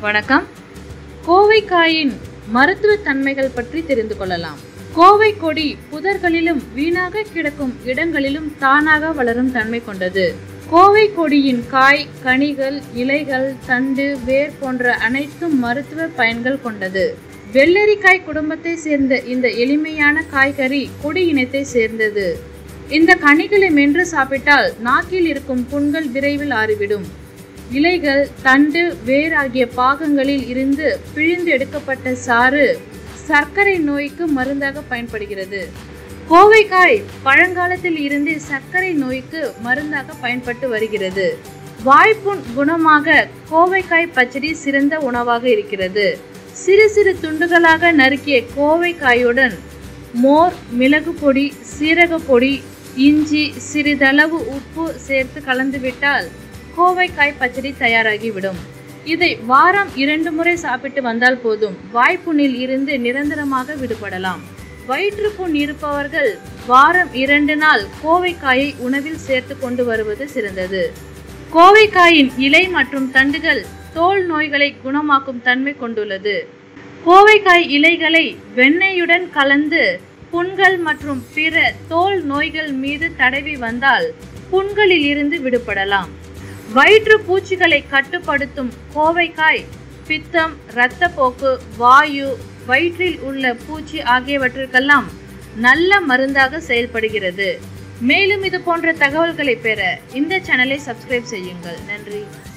வணக்கம் கோவைக்காயின் மருத்துவ தன்மைகள் பற்றி தெரிந்து கொள்ளலாம் கோவை கொடி புதர்களிலும் வீணாக கிடக்கும் இடங்களிலும் தானாக வளரும் தன்மை கொண்டது கோவை கொடியின் காய் கனிகள் இலைகள் தண்டு வேர் போன்ற அனைத்தும் மருத்துவ பயன்கள் கொண்டது வெள்ளரிக்காய் குடும்பத்தை சேர்ந்த இந்த எளிமையான காய்கறி கொடி இனத்தை சேர்ந்தது இந்த கனிகளை மென்று சாப்பிட்டால் நாக்கில் இருக்கும் புண்கள் விரைவில் ஆறிவிடும் இலைகள் தண்டு வேர் ஆகிய பாகங்களில் இருந்து பிழிந்து எடுக்கப்பட்ட சாறு சர்க்கரை நோய்க்கு மருந்தாக பயன்படுகிறது கோவைக்காய் பழங்காலத்தில் இருந்து சர்க்கரை நோய்க்கு மருந்தாக பயன்பட்டு வருகிறது வாய்ப்புண் குணமாக கோவைக்காய் பச்சடி சிறந்த உணவாக இருக்கிறது சிறு சிறு துண்டுகளாக நறுக்கிய கோவைக்காயுடன் மோர் மிளகு பொடி சீரக பொடி இஞ்சி சிறிதளவு உப்பு சேர்த்து கலந்துவிட்டால் கோவைக்காய் பச்சடி தயாராகிவிடும் இதை வாரம் இரண்டு முறை சாப்பிட்டு வந்தால் போதும் வாய்ப்புண்ணில் இருந்து நிரந்தரமாக விடுபடலாம் வயிற்றுப்புண் இருப்பவர்கள் வாரம் இரண்டு நாள் கோவைக்காயை உணவில் சேர்த்து கொண்டு வருவது சிறந்தது கோவைக்காயின் இலை மற்றும் தண்டுகள் தோல் நோய்களை குணமாக்கும் தன்மை கொண்டுள்ளது கோவைக்காய் இலைகளை வெண்ணெயுடன் கலந்து புண்கள் மற்றும் பிற தோல் நோய்கள் மீது தடவி வந்தால் புண்களில் இருந்து விடுபடலாம் வயிற்று பூச்சிகளை கட்டுப்படுத்தும் கோவைக்காய் பித்தம் இரத்தப்போக்கு வாயு வயிற்றில் உள்ள பூச்சி ஆகியவற்றிற்கெல்லாம் நல்ல மருந்தாக செயல்படுகிறது மேலும் இது போன்ற தகவல்களை பெற இந்த சேனலை சப்ஸ்கிரைப் செய்யுங்கள் நன்றி